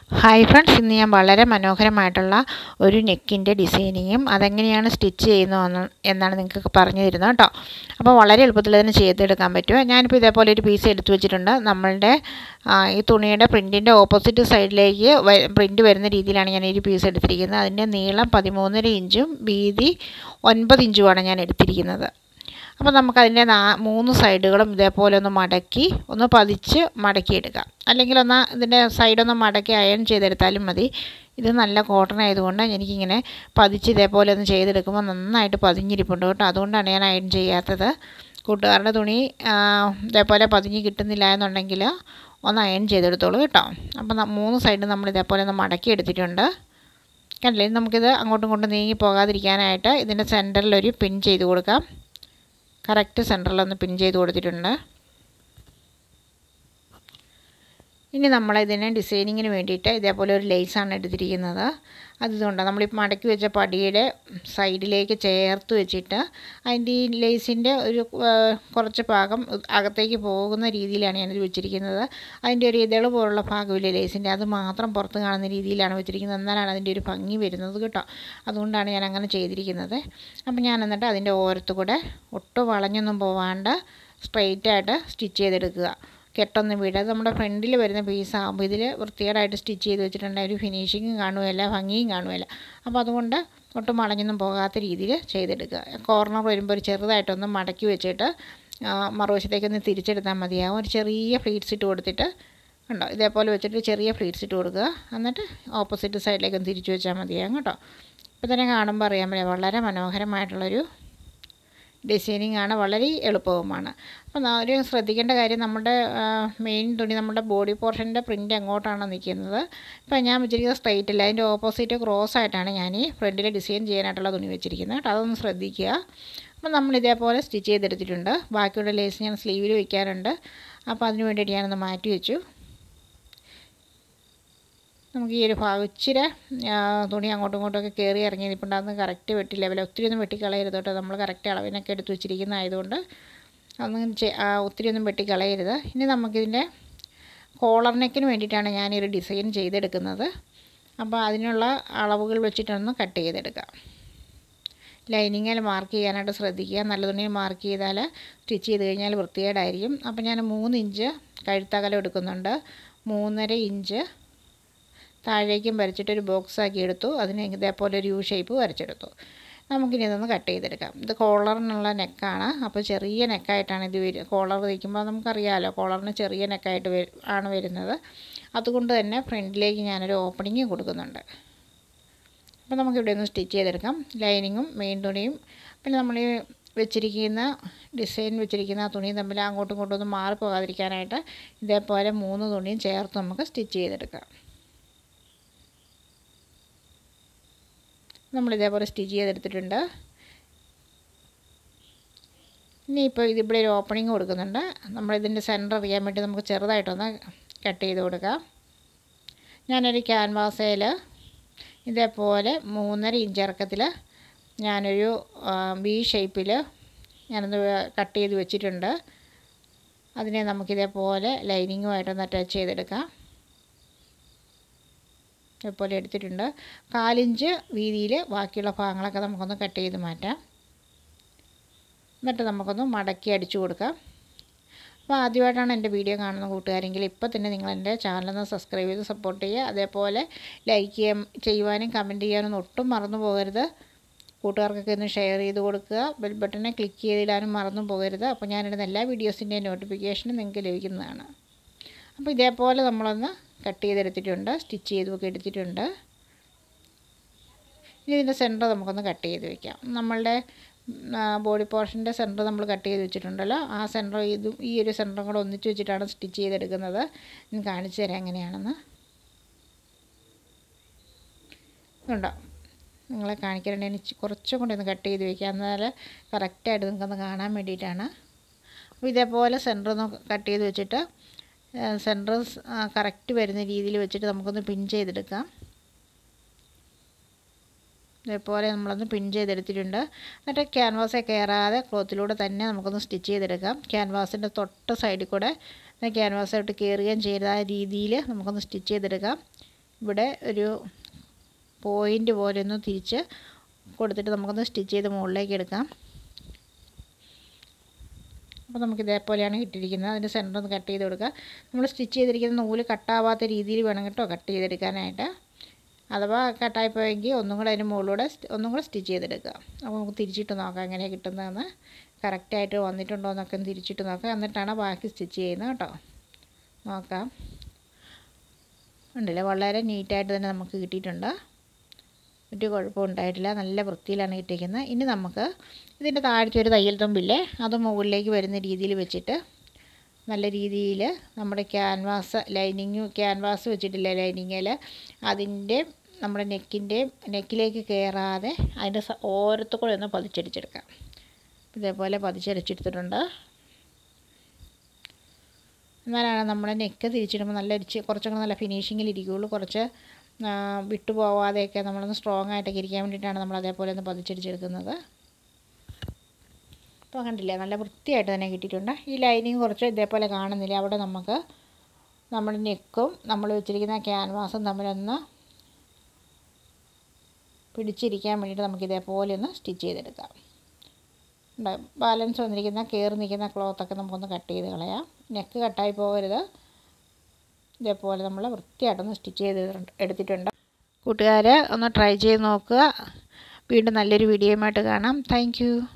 hi friends ഇന്ന് ഞാൻ വളരെ മനോഹരമായിട്ടുള്ള ഒരു നെക്കിൻ്റെ ഡിസൈനിങ്ങും അതെങ്ങനെയാണ് സ്റ്റിച്ച് ചെയ്യുന്നതെന്ന് എന്നാണ് നിങ്ങൾക്ക് പറഞ്ഞു തരുന്നത് കേട്ടോ അപ്പോൾ വളരെ എളുപ്പത്തിൽ തന്നെ ചെയ്തെടുക്കാൻ പറ്റും ഞാനിപ്പോൾ ഇതേപോലെ ഒരു പീസ് എടുത്തു വെച്ചിട്ടുണ്ട് നമ്മളുടെ ഈ തുണിയുടെ പ്രിൻറ്റിൻ്റെ ഓപ്പോസിറ്റ് സൈഡിലേക്ക് പ്രിൻറ്റ് വരുന്ന രീതിയിലാണ് ഞാൻ ഈ പീസ് എടുത്തിരിക്കുന്നത് അതിൻ്റെ നീളം പതിമൂന്നര ഇഞ്ചും വീതി ഒൻപത് ഇഞ്ചുമാണ് ഞാൻ എടുത്തിരിക്കുന്നത് അപ്പോൾ നമുക്കതിൻ്റെ നാ മൂന്ന് സൈഡുകളും ഇതേപോലെ ഒന്ന് മടക്കി ഒന്ന് പതിച്ച് മടക്കിയെടുക്കാം അല്ലെങ്കിൽ ഒന്ന് ഇതിൻ്റെ സൈഡൊന്ന് മടക്കി അയൺ ചെയ്തെടുത്താലും മതി ഇത് നല്ല കോട്ടൺ ആയതുകൊണ്ട് എനിക്കിങ്ങനെ പതിച്ച് ഇതേപോലെ ഒന്ന് ചെയ്തെടുക്കുമ്പോൾ നന്നായിട്ട് പതിഞ്ഞിരിപ്പുണ്ട് കേട്ടോ അതുകൊണ്ടാണ് ഞാൻ അയൺ ചെയ്യാത്തത് കൂട്ടുകാരുടെ തുണി ഇതേപോലെ പതിഞ്ഞ് കിട്ടുന്നില്ല എന്നുണ്ടെങ്കിൽ ഒന്ന് അയൺ ചെയ്തെടുത്തോളൂ കേട്ടോ അപ്പോൾ മൂന്ന് സൈഡ് നമ്മൾ ഇതേപോലെ ഒന്ന് മടക്കി എടുത്തിട്ടുണ്ട് കണ്ടില്ലേ നമുക്കിത് അങ്ങോട്ടും ഇങ്ങോട്ടും നീങ്ങി പോകാതിരിക്കാനായിട്ട് ഇതിൻ്റെ സെൻറ്ററിലൊരു പിൻ ചെയ്ത് കൊടുക്കാം കറക്റ്റ് സെൻറ്ററിലൊന്ന് പിൻ ചെയ്ത് കൊടുത്തിട്ടുണ്ട് ഇനി നമ്മളിതിനെ ഡിസൈനിങ്ങിന് വേണ്ടിയിട്ട് ഇതേപോലെ ഒരു ലേസാണ് എടുത്തിരിക്കുന്നത് അതുകൊണ്ട് നമ്മളിപ്പോൾ മടക്കി വെച്ച പടിയുടെ സൈഡിലേക്ക് ചേർത്ത് വെച്ചിട്ട് അതിൻ്റെ ഈ ലേസിൻ്റെ ഒരു കുറച്ച് ഭാഗം അകത്തേക്ക് പോകുന്ന രീതിയിലാണ് ഞാനിത് വെച്ചിരിക്കുന്നത് അതിൻ്റെ ഒരു ഇതള് പോലുള്ള ഭാഗമില്ലേ ലേസിൻ്റെ അത് മാത്രം പുറത്ത് കാണുന്ന രീതിയിലാണ് വെച്ചിരിക്കുന്നത് എന്നാലാണ് അതിൻ്റെ ഒരു ഭംഗി വരുന്നത് കേട്ടോ അതുകൊണ്ടാണ് ഞാൻ അങ്ങനെ ചെയ്തിരിക്കുന്നത് അപ്പം ഞാൻ എന്നിട്ട് അതിൻ്റെ ഓരത്തു കൂടെ ഒട്ടും വളഞ്ഞൊന്നും പോവാണ്ട് സ്ട്രെയിറ്റായിട്ട് സ്റ്റിച്ച് ചെയ്തെടുക്കുക കെട്ടൊന്നും വീടാതെ നമ്മുടെ ഫ്രണ്ടിൽ വരുന്ന പീസാകുമ്പോൾ ഇതിൽ വൃത്തികേടായിട്ട് സ്റ്റിച്ച് ചെയ്ത് വെച്ചിട്ടുണ്ട് ഒരു ഫിനിഷിങ്ങും കാണുകയില്ല ഭംഗിയും കാണുകയില്ല അപ്പോൾ അതുകൊണ്ട് ഒട്ടും മളഞ്ഞൊന്നും പോകാത്ത രീതിയിൽ ചെയ്തെടുക്കുക കോർണർ വരുമ്പോൾ ഒരു ചെറുതായിട്ടൊന്ന് മടക്കി വെച്ചിട്ട് മറുവശത്തേക്കൊന്ന് തിരിച്ചെടുത്താൽ മതിയാവും ഒരു ചെറിയ ഫ്ലീറ്റ്സ് ഇട്ട് കൊടുത്തിട്ട് ഉണ്ടോ ഇതേപോലെ വെച്ചിട്ട് ചെറിയ ഫ്ലീറ്റ്സ് ഇട്ട് കൊടുക്കുക എന്നിട്ട് ഓപ്പോസിറ്റ് സൈഡിലേക്കൊന്ന് തിരിച്ചു വെച്ചാൽ മതിയാവും കേട്ടോ ഇപ്പോൾ തന്നെ കാണുമ്പോൾ അറിയാൻ പറ്റില്ല വളരെ മനോഹരമായിട്ടുള്ളൊരു ഡിസൈനിങ് ആണ് വളരെ എളുപ്പവുമാണ് അപ്പോൾ ഒരു ശ്രദ്ധിക്കേണ്ട കാര്യം നമ്മുടെ മെയിൻ തുണി നമ്മുടെ ബോഡി പോർഷൻ്റെ പ്രിൻ്റ് എങ്ങോട്ടാണ് നിൽക്കുന്നത് ഇപ്പോൾ ഞാൻ വെച്ചിരിക്കുന്നത് സ്ട്രൈറ്റ് അല്ല അതിൻ്റെ ഓപ്പോസിറ്റ് ക്രോസ് ആയിട്ടാണ് ഞാൻ ഈ ഫ്രണ്ടിൽ ഡിസൈൻ ചെയ്യാനായിട്ടുള്ള തുണി വെച്ചിരിക്കുന്നത് കേട്ടോ അതൊന്ന് ശ്രദ്ധിക്കുക അപ്പോൾ നമ്മൾ ഇതേപോലെ സ്റ്റിച്ച് ചെയ്തെടുത്തിട്ടുണ്ട് ബാക്കിയുള്ള ലേസ് ഞാൻ സ്ലീവിൽ വയ്ക്കാറുണ്ട് അപ്പോൾ അതിന് വേണ്ടിയിട്ട് ഞാനൊന്ന് മാറ്റി വെച്ചു നമുക്ക് ഈ ഒരു ഭാഗം ഇച്ചിരി തുണി അങ്ങോട്ടും ഇങ്ങോട്ടുമൊക്കെ കയറി ഇറങ്ങി നിൽപ്പുണ്ട് അതൊന്ന് കറക്റ്റ് വെട്ടി ലെവൽ ഒത്തിരി ഒന്നും വെട്ടിക്കളയരുത് കേട്ടോ നമ്മൾ കറക്റ്റ് അളവിനൊക്കെ എടുത്ത് വെച്ചിരിക്കുന്ന ആയതുകൊണ്ട് അതൊന്നും ഒത്തിരി ഒന്നും വെട്ടിക്കളയരുത് ഇനി നമുക്കിതിൻ്റെ കോളർ നെക്കിന് വേണ്ടിയിട്ടാണ് ഞാനൊരു ഡിസൈൻ ചെയ്തെടുക്കുന്നത് അപ്പോൾ അതിനുള്ള അളവുകൾ വെച്ചിട്ടൊന്ന് കട്ട് ചെയ്തെടുക്കാം ലൈനിങ്ങിൽ മാർക്ക് ചെയ്യാനായിട്ട് ശ്രദ്ധിക്കുക നല്ല തുണിയിൽ മാർക്ക് ചെയ്താൽ സ്റ്റിച്ച് ചെയ്ത് കഴിഞ്ഞാൽ വൃത്തികേടായിരിക്കും അപ്പോൾ ഞാൻ മൂന്ന് ഇഞ്ച് കഴുത്തകലം എടുക്കുന്നുണ്ട് മൂന്നര ഇഞ്ച് താഴേക്കും വരച്ചിട്ടൊരു ബോക്സ് ആക്കി എടുത്തു അതിന് ഇതേപോലെ ഒരു യു ഷേപ്പ് വരച്ചെടുത്തു നമുക്കിനി ഇതൊന്ന് കട്ട് ചെയ്തെടുക്കാം ഇത് കോളറിനുള്ള നെക്കാണ് അപ്പോൾ ചെറിയ നെക്കായിട്ടാണ് ഇത് വരിക കോളർ തയ്ക്കുമ്പോൾ നമുക്കറിയാമല്ലോ കോളറിന് ചെറിയ നെക്കായിട്ട് ആണ് വരുന്നത് അതുകൊണ്ട് തന്നെ ഫ്രണ്ടിലേക്ക് ഞാനൊരു ഓപ്പണിങ് കൊടുക്കുന്നുണ്ട് അപ്പോൾ നമുക്കിവിടെ ഒന്ന് സ്റ്റിച്ച് ചെയ്തെടുക്കാം ലൈനിങ്ങും മെയിൻ തുണിയും പിന്നെ നമ്മൾ ഈ വെച്ചിരിക്കുന്ന ഡിസൈൻ വെച്ചിരിക്കുന്ന തുണി തമ്മിൽ അങ്ങോട്ടും ഇങ്ങോട്ടും ഒന്നും മാറിപ്പോകാതിരിക്കാനായിട്ട് ഇതേപോലെ മൂന്ന് തുണിയും ചേർത്ത് നമുക്ക് സ്റ്റിച്ച് ചെയ്തെടുക്കാം നമ്മൾ ഇതേപോലെ സ്റ്റിച്ച് ചെയ്തെടുത്തിട്ടുണ്ട് ഇനിയിപ്പോൾ ഇതിവിടെ ഒരു ഓപ്പണിങ് കൊടുക്കുന്നുണ്ട് നമ്മളിതിൻ്റെ സെൻറ്റർ അറിയാൻ വേണ്ടി നമുക്ക് ചെറുതായിട്ടൊന്ന് കട്ട് ചെയ്ത് കൊടുക്കാം ഞാനൊരു ക്യാൻവാസയിൽ ഇതേപോലെ മൂന്നര ഇഞ്ച് ഇറക്കത്തിൽ ഞാനൊരു ബി ഷേപ്പിൽ ഞാനൊന്ന് കട്ട് ചെയ്ത് വെച്ചിട്ടുണ്ട് അതിനെ നമുക്കിതേപോലെ ലൈനിങ്ങുമായിട്ടൊന്ന് അറ്റാച്ച് ചെയ്തെടുക്കാം ഇതുപോലെ എടുത്തിട്ടുണ്ട് കാലിഞ്ച് വീതിയിൽ ബാക്കിയുള്ള ഭാഗങ്ങളൊക്കെ നമുക്കൊന്ന് കട്ട് ചെയ്ത് മാറ്റാം എന്നിട്ട് നമുക്കൊന്ന് മടക്കി അടിച്ചു കൊടുക്കാം അപ്പോൾ ആദ്യമായിട്ടാണ് എൻ്റെ വീഡിയോ കാണുന്ന കൂട്ടുകാരെങ്കിൽ ഇപ്പോൾ തന്നെ നിങ്ങൾ എൻ്റെ ചാനലൊന്ന് സബ്സ്ക്രൈബ് ചെയ്ത് സപ്പോർട്ട് ചെയ്യുക അതേപോലെ ലൈക്ക് ചെയ്യാൻ ചെയ്യുവാനും കമൻറ്റ് ചെയ്യാനൊന്നും ഒട്ടും മറന്നു പോകരുത് കൂട്ടുകാർക്കൊക്കെ ഒന്ന് ഷെയർ ചെയ്ത് കൊടുക്കുക ബെൽ ബട്ടനെ ക്ലിക്ക് ചെയ്തിടാനും മറന്നു പോകരുത് അപ്പോൾ ഞാനിടുന്ന എല്ലാ വീഡിയോസിൻ്റെയും നോട്ടിഫിക്കേഷനും നിങ്ങൾക്ക് ലഭിക്കുന്നതാണ് അപ്പോൾ ഇതേപോലെ നമ്മളൊന്ന് കട്ട് ചെയ്തെടുത്തിട്ടുണ്ട് സ്റ്റിച്ച് ചെയ്തൊക്കെ എടുത്തിട്ടുണ്ട് ഇനി ഇതിൻ്റെ സെൻറ്റർ നമുക്കൊന്ന് കട്ട് ചെയ്ത് വെക്കാം നമ്മളുടെ ബോഡി പോർഷൻ്റെ സെൻറ്റർ നമ്മൾ കട്ട് ചെയ്ത് വെച്ചിട്ടുണ്ടല്ലോ ആ സെൻറ്റർ ഇതും ഈ ഒരു സെൻറ്ററും കൂടെ ഒന്നിച്ച് വെച്ചിട്ടാണ് സ്റ്റിച്ച് ചെയ്തെടുക്കുന്നത് ഞാൻ കാണിച്ചു തരാം എങ്ങനെയാണെന്ന് ഇതുണ്ടോ നിങ്ങളെ കാണിക്കാനുണ്ടെങ്കിൽ കുറച്ചും കൂടി ഒന്ന് കട്ട് ചെയ്ത് വെക്കാം എന്നാൽ കറക്റ്റായിട്ട് നിങ്ങൾക്കൊന്ന് കാണാൻ വേണ്ടിയിട്ടാണ് അപ്പോൾ ഇതേപോലെ സെൻറ്റർ ഒന്ന് കട്ട് ചെയ്ത് വെച്ചിട്ട് സെൻറ്റർ കറക്റ്റ് വരുന്ന രീതിയിൽ വെച്ചിട്ട് നമുക്കൊന്ന് പിൻ ചെയ്തെടുക്കാം ഇതേപോലെ നമ്മളൊന്ന് പിൻ ചെയ്തെടുത്തിട്ടുണ്ട് എന്നിട്ട് ക്യാൻവാസെ കയറാതെ ക്ലോത്തിലൂടെ തന്നെ നമുക്കൊന്ന് സ്റ്റിച്ച് ചെയ്തെടുക്കാം ക്യാൻവാസിൻ്റെ തൊട്ട് സൈഡിൽ കൂടെ ക്യാൻവാസായിട്ട് കയറുകയും ചെയ്ത രീതിയിൽ നമുക്കൊന്ന് സ്റ്റിച്ച് ചെയ്തെടുക്കാം ഇവിടെ ഒരു പോയിൻ്റ് പോലെ ഒന്ന് തിരിച്ച് കൊടുത്തിട്ട് നമുക്കൊന്ന് സ്റ്റിച്ച് ചെയ്ത് മുകളിലേക്ക് എടുക്കാം അപ്പോൾ നമുക്ക് ഇതേപോലെയാണ് ഇട്ടിരിക്കുന്നത് അതിൻ്റെ സെൻറ്റർ ഒന്ന് കട്ട് ചെയ്ത് കൊടുക്കുക നമ്മൾ സ്റ്റിച്ച് ചെയ്തിരിക്കുന്ന നൂല് കട്ടാവാത്ത രീതിയിൽ വേണം കേട്ടോ കട്ട് ചെയ്തെടുക്കാനായിട്ട് അഥവാ കട്ടായി പോയെങ്കിൽ ഒന്നും കൂടെ അതിന് മുകളിലൂടെ ഒന്നും കൂടെ സ്റ്റിച്ച് ചെയ്തെടുക്കുക അപ്പോൾ നമുക്ക് തിരിച്ചിട്ട് നോക്കാം എങ്ങനെയാണ് കിട്ടുന്നതെന്ന് കറക്റ്റായിട്ട് വന്നിട്ടുണ്ടോ എന്നൊക്കെ ഒന്ന് തിരിച്ചിട്ട് നോക്കാം എന്നിട്ടാണ് ബാക്കി സ്റ്റിച്ച് ചെയ്യുന്നത് കേട്ടോ നോക്കാം ഉണ്ടല്ലേ വളരെ നീറ്റായിട്ട് തന്നെ നമുക്ക് കിട്ടിയിട്ടുണ്ട് ഒരു കുഴപ്പം ഉണ്ടായിട്ടില്ല നല്ല വൃത്തിയിലാണ് കിട്ടിയിരിക്കുന്നത് ഇനി നമുക്ക് ഇതിൻ്റെ താഴത്തെ ഒരു തയ്യൽ തുമ്പില്ലേ അത് മുകളിലേക്ക് വരുന്ന രീതിയിൽ വെച്ചിട്ട് നല്ല രീതിയിൽ നമ്മുടെ ക്യാൻവാസ് ലൈനിങ് ക്യാൻവാസ് വെച്ചിട്ടില്ല ലൈനിങ്ങിൽ അതിൻ്റെ നമ്മുടെ നെക്കിൻ്റെ നെക്കിലേക്ക് കയറാതെ അതിൻ്റെ ഓരത്തു കൂടെ ഒന്ന് പതിച്ചടിച്ചെടുക്കാം ഇതേപോലെ പതിച്ചടിച്ചെടുത്തിട്ടുണ്ട് എന്നാലാണ് നമ്മുടെ നെക്ക് തിരിച്ചിടുമ്പോൾ നല്ല ഇരിച്ച് കുറച്ചൊക്കെ നല്ല ഫിനിഷിങ്ങിൽ ഇരിക്കുകയുള്ളൂ കുറച്ച് വിട്ടു പോവാതെയൊക്കെ നമ്മളൊന്ന് സ്ട്രോങ് ആയിട്ടൊക്കെ ഇരിക്കാൻ വേണ്ടിയിട്ടാണ് നമ്മൾ അതേപോലെ ഒന്ന് പതിച്ചടിച്ചെടുക്കുന്നത് അപ്പോൾ കണ്ടില്ലേ നല്ല വൃത്തിയായിട്ട് തന്നെ കിട്ടിയിട്ടുണ്ട് ഈ ലൈനിങ് കുറച്ച് ഇതേപോലെ കാണുന്നില്ല അവിടെ നമുക്ക് നമ്മുടെ നെക്കും നമ്മൾ വെച്ചിരിക്കുന്ന ക്യാൻവാസും തമ്മിലൊന്ന് പിടിച്ചിരിക്കാൻ വേണ്ടിയിട്ട് നമുക്ക് ഇതേപോലെ ഒന്ന് സ്റ്റിച്ച് ചെയ്തെടുക്കാം ബാലൻസ് വന്നിരിക്കുന്ന കയറി നിൽക്കുന്ന ക്ലോത്തൊക്കെ നമുക്കൊന്ന് കട്ട് ചെയ്ത് കളയാം നെക്ക് കട്ടായി പോകരുത് ഇതേപോലെ നമ്മൾ വൃത്തിയായിട്ടൊന്ന് സ്റ്റിച്ച് ചെയ്ത് എടുത്തിട്ടുണ്ട് കൂട്ടുകാർ ഒന്ന് ട്രൈ ചെയ്ത് നോക്കുക വീണ്ടും നല്ലൊരു വീഡിയോയുമായിട്ട് കാണാം താങ്ക്